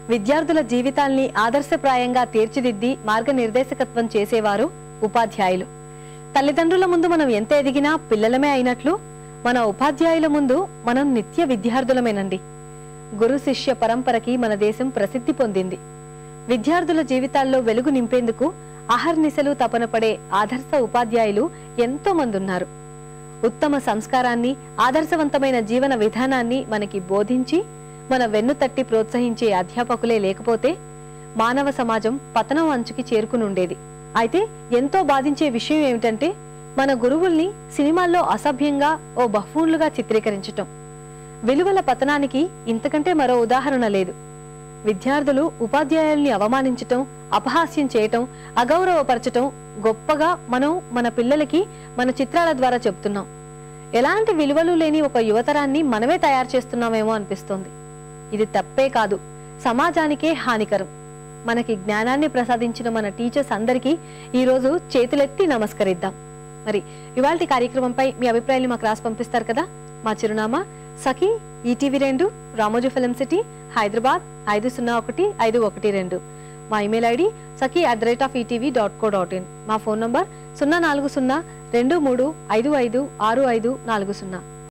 విద్యార్థుల జీవితాల్ని ఆదర్శప్రాయంగా తీర్చిదిద్ది మార్గనిర్దేశకత్వం చేసేవారు ఉపాధ్యాయులు తల్లిదండ్రుల ముందు మనం ఎంత ఎదిగినా పిల్లలమే అయినట్లు మన ఉపాధ్యాయుల ముందు మనం నిత్య విద్యార్థులమేనండి గురు శిష్య పరంపరకి మన దేశం ప్రసిద్ధి పొందింది విద్యార్థుల జీవితాల్లో వెలుగు నింపేందుకు అహర్నిశలు తపన పడే ఆదర్శ ఉపాధ్యాయులు ఎంతో మంది ఉన్నారు ఉత్తమ సంస్కారాన్ని ఆదర్శవంతమైన జీవన విధానాన్ని మనకి బోధించి మన వెన్ను తట్టి ప్రోత్సహించే అధ్యాపకులే లేకపోతే మానవ సమాజం పతనం అంచుకి చేరుకునుండేది అయితే ఎంతో బాధించే విషయం ఏమిటంటే మన గురువుల్ని సినిమాల్లో అసభ్యంగా ఓ బహ్ఫూన్లుగా చిత్రీకరించటం విలువల పతనానికి ఇంతకంటే మరో ఉదాహరణ లేదు విద్యార్థులు ఉపాధ్యాయుల్ని అవమానించటం అపహాస్యం చేయటం అగౌరవపరచటం గొప్పగా మనం మన పిల్లలకి మన చిత్రాల ద్వారా చెప్తున్నాం ఎలాంటి విలువలు లేని ఒక యువతరాన్ని మనమే తయారు చేస్తున్నామేమో అనిపిస్తోంది ఇది తప్పే కాదు సమాజానికే హానికరం మనకి జ్ఞానాన్ని ప్రసాదించిన మన టీచర్స్ అందరికీ ఈ రోజు చేతులెత్తి నమస్కరిద్దాం మరి ఇవాళ కార్యక్రమంపై మీ అభిప్రాయాలు మాకు రాసి పంపిస్తారు కదా మా చిరునామా సఖీ ఈటీవీ రెండు రామోజీ ఫిలిం సిటీ హైదరాబాద్ ఐదు సున్నా ఒకటి ఐదు ఒకటి రెండు మా email ID Sakhi at the rate of ETV dot co dot in మా ఫోన్ నంబర్ సున్నా నాలుగు సున్నా రెండు మూడు ఐదు ఐదు ఆరు ఐదు నాలుగు సున్నా